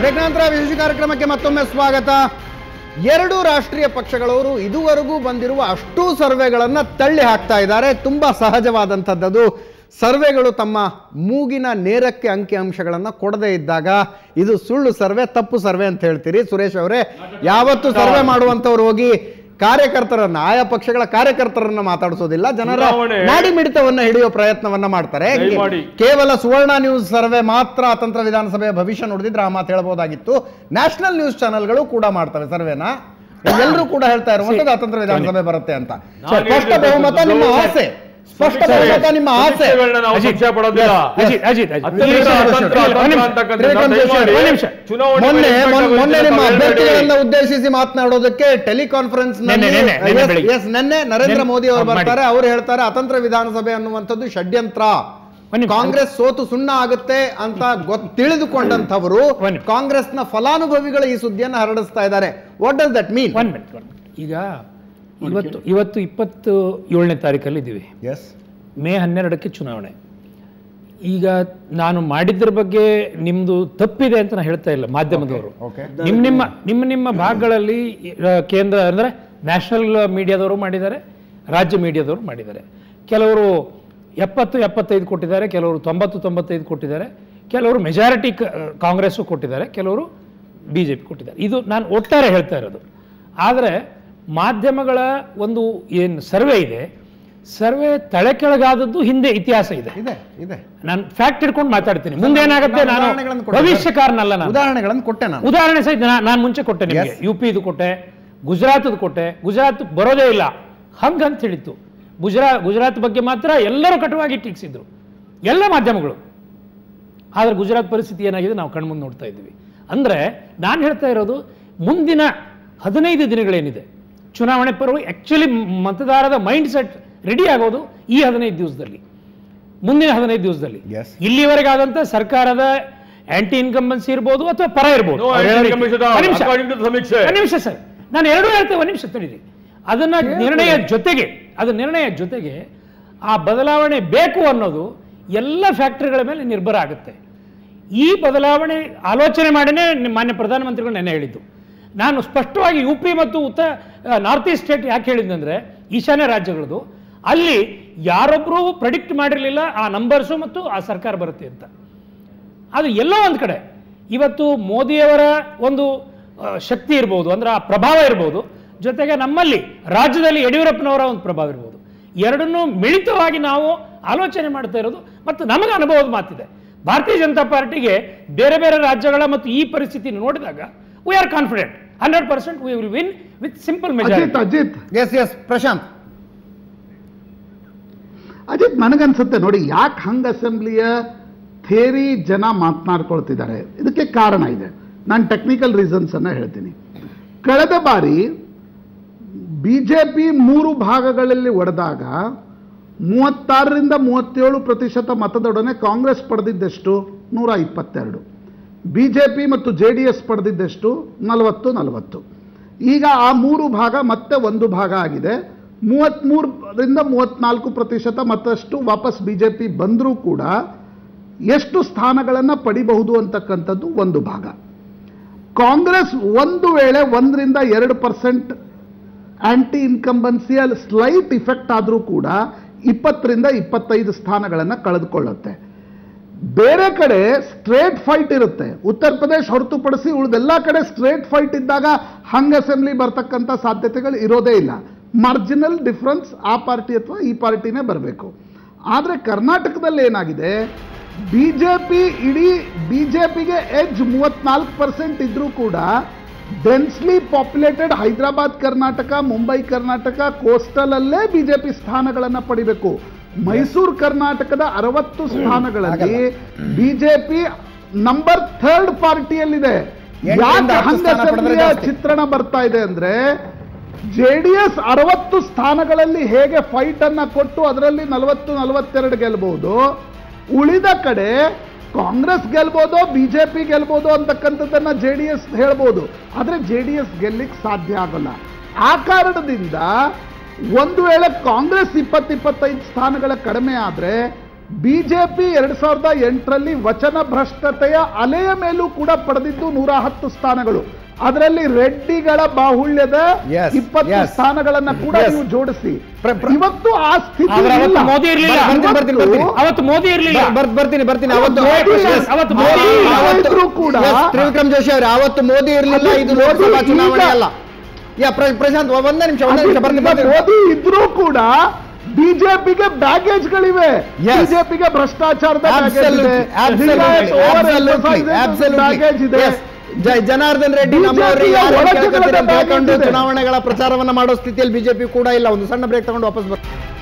Break ನಂತರ ವಿಶೇಷ ಕಾರ್ಯಕ್ರಮಕ್ಕೆ ಮತ್ತೊಮ್ಮೆ ಸ್ವಾಗತ ಎರಡು ರಾಷ್ಟ್ರೀಯ ಪಕ್ಷಗಳವರು ಇದುವರೆಗೂ ಬಂದಿರುವ ಅಷ್ಟೂ ಸರ್ವೆಗಳನ್ನು ತಳ್ಳಿ ಹಾಕ್ತಾ ಇದ್ದಾರೆ ತುಂಬಾ ಸಹಜವಾದಂಥದ್ದು ಸರ್ವೆಗಳು ತಮ್ಮ ಮೂಗಿನ ನೇರಕ್ಕೆ ಅಂಕಿ ಅಂಶಗಳನ್ನು ಕೊಡದೇ ಇದ್ದಾಗ ಇದು ಸುಳ್ಳು ಸರ್ವೆ ತಪ್ಪು ಸರ್ವೆ ಅಂತ ಹೇಳ್ತೀರಿ ಸುರೇಶ್ ಅವರೇ ಯಾವತ್ತು ಸರ್ವೆ ಮಾಡುವಂಥವ್ರು ಹೋಗಿ ಕಾರ್ಯಕರ್ತರನ್ನ ಆಯಾ ಪಕ್ಷಗಳ ಕಾರ್ಯಕರ್ತರನ್ನ ಮಾತಾಡಿಸೋದಿಲ್ಲ ಜನರ ಚುನಾವಣೆ- ನಾಡಿ ಮಿಡಿತವನ್ನ ಹಿಡಿಯೋ ಪ್ರಯತ್ನವನ್ನ ಮಾಡ್ತಾರೆ ದಯಮಾಡಿ. ಕೇವಲ ಸುವರ್ಣ ನ್ಯೂಸ್ ಸರ್ವೆ ಮಾತ್ರ ಅತಂತ್ರ ವಿಧಾನಸಭೆಯ ಭವಿಷ್ಯ ನೋಡಿದ್ರೆ ಆ ಮಾತು ಹೇಳ್ಬೋದಾಗಿತ್ತು ನ್ಯಾಷನಲ್ ನ್ಯೂಸ್ ಚಾನೆಲ್ಗಳು ಕೂಡ ಮಾಡ್ತವೆ ಸರ್ವೆನ ಎಲ್ಲರೂ ಕೂಡ ಹೇಳ್ತಾ ಇರುವಂತದ್ದು ಅತಂತ್ರ ವಿಧಾನಸಭೆ ಬರುತ್ತೆ ಅಂತ ನಾನು ಸ್ಪಷ್ಟ ಹೇಳಿದ್ದು ಬಹುಮತ ನಿಮ್ಮ ದಯವಿಟ್ಟು ಆಸೆ ಸ್ಪಷ್ಟ ಸಮೀಕ್ಷೆ- ಬಹುಮತ ನಿಮ್ಮ ಆಸೆ ಸಮೀಕ್ಷೆಗಳನ್ನ ನಾವು ಅಜಿತ್, ಸಂಶಯ ಪಡೋದಿಲ್ಲ yes, ಅಜಿತ್ ಅಜಿತ್ ಅಜಿತ್ ಅತ್ಯಂತ ನಿಮಿಷ, ಅತಂತ್ರ, ನಿಮಿಷ, ಅತಂತ್ರ ಒಂದು ನಿಮಿಷ. ಅಂತಕ್ಕಂಥದ್ದನ್ನ ತ್ರಿಕಮ್ ದಯಮಾಡಿ ಜೋಶಿ, ಒಂದು ನಿಮಿಷ. ಚುನಾವಣೆ ಮೊನ್ನೆ ಮೇಲೆ ಮೊನ್ನೆ- ಮೊನ್ನೆ ನಿಮ್ಮ ತಾವು ಹೇಳ್ಬೇಡಿ. ಅಭ್ಯರ್ಥಿಗಳನ್ನ ಉದ್ದೇಶಿಸಿ ಮಾತನಾಡೋದಕ್ಕೆ ಟೆಲಿಕಾನ್ಫರೆನ್ಸ್ ನೆನ್ನೆ, ನೆನ್ನೆ, ನೆನ್ನೆ ಬೆಳಿಗ್ಗೆ. ನಿನ್ನೆ ನರೇಂದ್ರ ನೆನ್ನೆ ಮೋದಿ ಅವರು ಅವ್ರು ಮಾಡಿ. ಬರ್ತಾರೆ ಅವ್ರು ಹೇಳ್ತಾರೆ ಅತಂತ್ರ ವಿಧಾನಸಭೆ ಅನ್ನುವಂಥದ್ದು ಷಡ್ಯಂತ್ರ ಒಂದ್ ನಿಮಿಷ. ಕಾಂಗ್ರೆಸ್ ಸೋತು ಸುಣ್ಣ ಆಗುತ್ತೆ ಅಂತ ಗೊತ್ ತಿಳಿದುಕೊಂಡಂತವರು ಒಂದ್ ನಿಮಿಷ. ಕಾಂಗ್ರೆಸ್ನ ಫಲಾನುಭವಿಗಳ ಈ ಸುದ್ದಿಯನ್ನು ಹರಡಿಸ್ತಾ ಇದ್ದಾರೆ what does that mean one minute ಈಗ ಇವತ್ತು ಇವತ್ತು ಇಪ್ಪತ್ತು ಏಳನೇ ತಾರೀಕಲ್ಲಿ ಇದ್ದೀವಿ ಎಸ್ ಮೇ ಹನ್ನೆರಡಕ್ಕೆ ಚುನಾವಣೆ ಈಗ ನಾನು ಮಾಡಿದ್ರ ಬಗ್ಗೆ ನಿಮ್ಮದು ತಪ್ಪಿದೆ ಅಂತ ನಾನು ಹೇಳ್ತಾ ಇಲ್ಲ ಮಾಧ್ಯಮದವರು ಓಕೆ ನಿಮ್ಮ ನಿಮ್ಮ ನಿಮ್ಮ ನಿಮ್ಮ ಭಾಗಗಳಲ್ಲಿ ಆ, ಕೇಂದ್ರ ಅಂದರೆ ನ್ಯಾಷನಲ್ ಮೀಡಿಯಾದವರು ಮಾಡಿದ್ದಾರೆ ರಾಜ್ಯ ಮೀಡಿಯಾದವರು ಮಾಡಿದ್ದಾರೆ ಕೆಲವರು ಎಪ್ಪತ್ತು ಎಪ್ಪತ್ತೈದು ಕೊಟ್ಟಿದ್ದಾರೆ ಕೆಲವರು ತೊಂಬತ್ತು ತೊಂಬತ್ತೈದು ಕೊಟ್ಟಿದ್ದಾರೆ ಕೆಲವರು ಮೆಜಾರಿಟಿ ಕಾಂಗ್ರೆಸ್ಸು ಕೊಟ್ಟಿದ್ದಾರೆ ಕೆಲವರು ಬಿ ಜೆ ಪಿ ಕೊಟ್ಟಿದ್ದಾರೆ ಇದು ನಾನು ಒಟ್ಟಾರೆ ಹೇಳ್ತಾ ಇರೋದು ಆದರೆ ಮಾಧ್ಯಮಗಳ ಒಂದು ಏನು ಸರ್ವೆ ಇದೆ ಸರ್ವೆ ತಲೆ ಕೆಳಗಾದದ್ದು ಹಿಂದೆ ಇತಿಹಾಸ ಇದೆ ಇದೆ ಇದೆ ನಾನು ಫ್ಯಾಕ್ಟ್ ಇಟ್ಕೊಂಡು ಮಾತಾಡ್ತೀನಿ ಮುಂದೆ ಏನಾಗುತ್ತೆ ನಾನು ಉದಾಹರಣೆಗಳನ್ನು ಕೊಡಿ. ಭವಿಷ್ಯಕಾರನಲ್ಲ ನಾನು ಉದಾಹರಣೆಗಳನ್ನು ಕೊಟ್ಟೆ ನಾನು ಉದಾಹರಣೆ ಸಹಿತ ನಾನು ಮುಂಚೆ ಕೊಟ್ಟೆ ನಿಮಗೆ Yes. ಯು ಪಿದು ಕೊಟ್ಟೆ ಗುಜರಾತ್ದು ಕೊಟ್ಟೆ ಗುಜರಾತ್ ಬರೋದೇ ಇಲ್ಲ ಹಂಗಂತ ಹೇಳಿತ್ತು ಗುಜರಾ ಗುಜರಾತ್ ಬಗ್ಗೆ ಮಾತ್ರ ಎಲ್ಲರೂ ಕಟುವಾಗಿ ಟೀಕಿಸಿದ್ರು ಎಲ್ಲ ಮಾಧ್ಯಮಗಳು ಆದರೆ ಗುಜರಾತ್ ಪರಿಸ್ಥಿತಿ ಏನಾಗಿದೆ ನಾವು ಕಣ್ಮುಂದೆ ನೋಡ್ತಾ ಇದ್ದೀವಿ ಅಂದರೆ ನಾನು ಹೇಳ್ತಾ ಇರೋದು ಮುಂದಿನ ಹದಿನೈದು ದಿನಗಳೇನಿದೆ ಚುನಾವಣೆ ಪರ್ವ ಆ್ಯಕ್ಚುಲಿ ಮತದಾರರ ಮೈಂಡ್ ಸೆಟ್ ರೆಡಿ ಆಗೋದು ಈ ಹದಿನೈದು ದಿವಸದಲ್ಲಿ ಮುಂದಿನ ಹದಿನೈದು ದಿವಸದಲ್ಲಿ Yes. ಇಲ್ಲಿವರೆಗಾದಂಥ ಸರ್ಕಾರದ ಆಂಟಿ ಇನ್ಕಂಬನ್ಸಿ ಇರ್ಬೋದು ಅಥವಾ ಪರ ಇರ್ಬೋದು No ಅವ್ರು ಹೇಳೋ ರೀತಿ. anti-incumbents ಒಂದ್ ನಿಮಿಷ. according to the ಸಮೀಕ್ಷೆ. ಒಂದ್ ನಿಮಿಷ ಸರ್ ನಾನು ಎರಡೂ ಹೇಳ್ತೇವೆ ಒಂದು ನಿಮಿಷ ತಡೀರಿ ಅದನ್ನ ನಿರ್ಣಯ ಜೊತೆಗೆ ಅದು ನಿರ್ಣಯ ಜೊತೆಗೆ ಆ ಬದಲಾವಣೆ ಬೇಕು ಅನ್ನೋದು ಎಲ್ಲ ಫ್ಯಾಕ್ಟರಿಗಳ ಮೇಲೆ ನಿರ್ಭರ ಆಗುತ್ತೆ ಈ ಬದಲಾವಣೆ ಆಲೋಚನೆ ಮಾಡಿನೇ ನಿಮ್ಮ ಮಾನ್ಯ ಪ್ರಧಾನಮಂತ್ರಿಗಳು ನೆನ್ನೆ ಹೇಳಿದ್ದು ನಾನು ಸ್ಪಷ್ಟವಾಗಿ ಯು ಪಿ ಮತ್ತು ಉತ್ತರ ನಾರ್ತ್ ಈಸ್ಟ್ ಸ್ಟೇಟ್ ಯಾಕೆ ಹೇಳಿದ್ದಂದ್ರೆ ಈಶಾನ್ಯ ರಾಜ್ಯಗಳದು ಅಲ್ಲಿ ಯಾರೊಬ್ಬರೂ ಪ್ರೆಡಿಕ್ಟ್ ಮಾಡಿರಲಿಲ್ಲ ಆ ನಂಬರ್ಸು ಮತ್ತು ಆ ಸರ್ಕಾರ ಬರುತ್ತೆ ಅಂತ ಅದು ಎಲ್ಲೋ ಒಂದು ಕಡೆ ಇವತ್ತು ಮೋದಿಯವರ ಒಂದು ಆ, ಶಕ್ತಿ ಇರ್ಬೋದು ಅಂದ್ರೆ ಆ ಪ್ರಭಾವ ಇರ್ಬೋದು ಜೊತೆಗೆ ನಮ್ಮಲ್ಲಿ ರಾಜ್ಯದಲ್ಲಿ ಯಡಿಯೂರಪ್ಪನವರ ಒಂದು ಪ್ರಭಾವ ಇರ್ಬೋದು ಎರಡನ್ನೂ ಮಿಳಿತವಾಗಿ ನಾವು ಆಲೋಚನೆ ಮಾಡ್ತಾ ಇರೋದು ಮತ್ತು ನಮಗೆ ಅನುಭವದ ಮಾತಿದೆ ಭಾರತೀಯ ಜನತಾ ಪಾರ್ಟಿಗೆ ಬೇರೆ ಬೇರೆ ರಾಜ್ಯಗಳ ಮತ್ತು ಈ ಪರಿಸ್ಥಿತಿ ನೋಡಿದಾಗ we are confident hundred percent we will win with simple Ajith majority Ajith S S Prashanth Ajith ನನಗನ್ಸುತ್ತೆ ನೋಡಿ ಯಾಕೆ ಹಂಗ್ ಅಸೆಂಬ್ಲಿಯ ಥೇರಿ ಜನ ಮಾತನಾಡ್ಕೊಳ್ತಿದ್ದಾರೆ ಇದಕ್ಕೆ ಕಾರಣ ಇದೆ ನಾನು ಟೆಕ್ನಿಕಲ್ ರೀಸನ್ಸ್ ಅನ್ನ ಹೇಳ್ತೀನಿ ಕಳೆದ ಬಾರಿ ಬಿಜೆಪಿ ಮೂರು ಭಾಗಗಳಲ್ಲಿ ಒಡೆದಾಗ ಮೂವತ್ತಾರರಿಂದ ಮೂವತ್ತೇಳು ಪ್ರತಿಶತ ಮತದೊಡನೆ ಕಾಂಗ್ರೆಸ್ ಪಡೆದಿದ್ದೆಷ್ಟು ನೂರ ಇಪ್ಪತ್ತೆರಡು ಬಿಜೆಪಿ ಮತ್ತು ಜೆ ಡಿ ಎಸ್ ಪಡೆದಿದ್ದೆಷ್ಟು ನಲವತ್ತು ನಲವತ್ತು ಈಗ ಆ ಮೂರು ಭಾಗ ಮತ್ತೆ ಒಂದು ಭಾಗ ಆಗಿದೆ ಮೂವತ್ತ್ಮೂರರಿಂದ ಮೂವತ್ನಾಲ್ಕು ಪ್ರತಿಶತ ಮತ್ತಷ್ಟು ವಾಪಸ್ ಬಿಜೆಪಿ ಬಂದರೂ ಕೂಡ ಎಷ್ಟು ಸ್ಥಾನಗಳನ್ನು ಪಡಿಬಹುದು ಅಂತಕ್ಕಂಥದ್ದು ಒಂದು ಭಾಗ ಕಾಂಗ್ರೆಸ್ ಒಂದು ವೇಳೆ ಒಂದರಿಂದ ಎರಡು ಪರ್ಸೆಂಟ್ ಆಂಟಿ ಇನ್ಕಂಬನ್ಸಿಯಲ್ಲಿ ಸ್ಲೈಟ್ ಇಫೆಕ್ಟ್ ಆದರೂ ಕೂಡ ಇಪ್ಪತ್ತರಿಂದ ಇಪ್ಪತ್ತೈದು ಸ್ಥಾನಗಳನ್ನು ಕಳೆದುಕೊಳ್ಳುತ್ತೆ ಬೇರೆ ಕಡೆ ಸ್ಟ್ರೇಟ್ ಫೈಟ್ ಇರುತ್ತೆ ಉತ್ತರ ಪ್ರದೇಶ್ ಹೊರತುಪಡಿಸಿ ಉಳಿದೆಲ್ಲ ಕಡೆ ಸ್ಟ್ರೇಟ್ ಫೈಟ್ ಇದ್ದಾಗ ಹಂಗ್ ಅಸೆಂಬ್ಲಿ ಬರ್ತಕ್ಕಂಥ ಸಾಧ್ಯತೆಗಳು ಇರೋದೇ ಇಲ್ಲ ಮಾರ್ಜಿನಲ್ ಡಿಫ್ರೆನ್ಸ್ ಆ ಪಾರ್ಟಿ ಅಥವಾ ಈ ಪಾರ್ಟಿನೇ ಬರಬೇಕು ಆದರೆ ಕರ್ನಾಟಕದಲ್ಲಿ ಏನಾಗಿದೆ ಬಿಜೆಪಿ ಇಡೀ ಬಿಜೆಪಿಗೆ ಎಜ್ ಮೂವತ್ನಾಲ್ಕು ಪರ್ಸೆಂಟ್ ಇದ್ರೂ ಕೂಡ densely populated Hyderabad Karnataka Mumbai Karnataka coastal ಅಲ್ಲೇ ಬಿಜೆಪಿ ಸ್ಥಾನಗಳನ್ನು ಪಡಿಬೇಕು ಮೈಸೂರು ಕರ್ನಾಟಕದ ಅರವತ್ತು ಸ್ಥಾನಗಳಲ್ಲಿ ಬಿಜೆಪಿ ನಂಬರ್ ಥರ್ಡ್ ಪಾರ್ಟಿಯಲ್ಲಿದೆ ಎಂಟರಿಂದ ಯಾಕೆ ಹತ್ತು ಹಂಗ ಸ್ಥಾನ ಪಡೆದ್ರೆ ಅಸೆಂಬ್ಲಿಯ ಜಾಸ್ತಿ. ಚಿತ್ರಣ ಬರ್ತಾ ಇದೆ ಅಂದ್ರೆ ಜೆಡಿಎಸ್ ಅರವತ್ತು ಸ್ಥಾನಗಳಲ್ಲಿ ಹೇಗೆ ಫೈಟ್ ಅನ್ನ ಕೊಟ್ಟು ಅದರಲ್ಲಿ ನಲವತ್ತು ನಲವತ್ತೆರಡು ಗೆಲ್ಬಹುದು ಉಳಿದ ಕಡೆ ಕಾಂಗ್ರೆಸ್ ಗೆಲ್ಬೋದೋ ಬಿಜೆಪಿ ಗೆಲ್ಬೋದೋ ಅಂತಕ್ಕಂಥದ್ದನ್ನ ಜೆ ಡಿ ಎಸ್ ಹೇಳ್ಬೋದು ಆದರೆ ಜೆ ಡಿ ಎಸ್ ಗೆಲ್ಲಿಕ್ ಸಾಧ್ಯ ಆಗಲ್ಲ ಆ ಕಾರಣದಿಂದ ಒಂದು ವೇಳೆ ಕಾಂಗ್ರೆಸ್ ಇಪ್ಪತ್ತಿಪ್ಪತ್ತೈದು ಸ್ಥಾನಗಳ ಕಡಿಮೆ ಆದರೆ ಬಿಜೆಪಿ ಎರಡ್ ಸಾವಿರದ ಎಂಟರಲ್ಲಿ ವಚನ ಭ್ರಷ್ಟತೆಯ ಅಲೆಯ ಮೇಲೂ ಕೂಡ ಪಡೆದಿದ್ದು ನೂರ ಹತ್ತು ಸ್ಥಾನಗಳು ಅದರಲ್ಲಿ ರೆಡ್ಡಿಗಳ ಬಾಹುಳ್ಯದ Yes, ಇಪ್ಪತ್ತು yes. ಸ್ಥಾನಗಳನ್ನ ಕೂಡ Yes. ನೀವು ಜೋಡಿಸಿ ಪ್ರ- ಪ್ರ- ಇವತ್ತು ಆ ಸ್ಥಿತಿ ಆದ್ರೆ ಅವತ್ತು ಇಲ್ಲ. ಮೋದಿ ಇರ್ಲಿಲ್ಲ. ಬರ್ತೀನಿ, ಬರ್ತೀನಿ, ಬರ್ತೀನಿ. ಅವತ್ತು ಮೋದಿ ಇರಲಿಲ್ಲ ಬರ್- ಬರ್- ಬರ್ತೀನಿ ಬರ್ತೀನಿ ಅವತ್ತು ಮೋದಿ Yes, ಅವತ್ತು ಮೋದಿ ಮೋದಿ ಅವತ್ತು- ಇದ್ರು ಕೂಡ Yes, ತ್ರಿವಿಕ್ರಮ್ ಜೋಶಿ ಅವರು ಅವತ್ತು ಮೋದಿ ಇರಲಿಲ್ಲ ಅದು ಇದು ಮೋದಿ ಲೋಕಸಭಾ ಈಗ- ಚುನಾವಣೆ ಅಲ್ಲ ಯಾ ಪ್ರ- ಪ್ರಶಾಂತ್ ಒಂದೇ ನಿಮಿಷ ಒಂದೇ ನಿಮಿಷ ಬರ್ತೀನಿ ಈಗ ಬರ್ತೀನಿ. ಮೋದಿ ಇದ್ರೂ ಕೂಡ ಬಿಜೆಪಿಗೆ ಬ್ಯಾಗೇಜ್ಗಳಿವೆ Yes. ಬಿಜೆಪಿಗೆ ಭ್ರಷ್ಟಾಚಾರದ baggage Absolutely, ಇದೆ. absolutely, Hindus over absolutely, emphasized absolutely. baggage ಇದೆ Yes. ಜ- ಜನಾರ್ದನ್ ರೆಡ್ಡಿ BJP ನಮ್ಮವ್ರಿಗೆ ಯ ಯಾರು ಒಳಜಗಳದ ಕೇಳ್ಕೊತೀರಿ ಅಂತ baggage ಹೇಳ್ಕೊಂಡು ಇದೆ. ಚುನಾವಣೆಗಳ ಪ್ರಚಾರವನ್ನ ಮಾಡೋ ಸ್ಥಿತಿಯಲ್ಲಿ ಬಿಜೆಪಿ ಕೂಡ ಇಲ್ಲ ಒಂದು ಸಣ್ಣ ಬ್ರೇಕ್ ತಗೊಂಡು ವಾಪಸ್ ಬರ್ತೀನಿ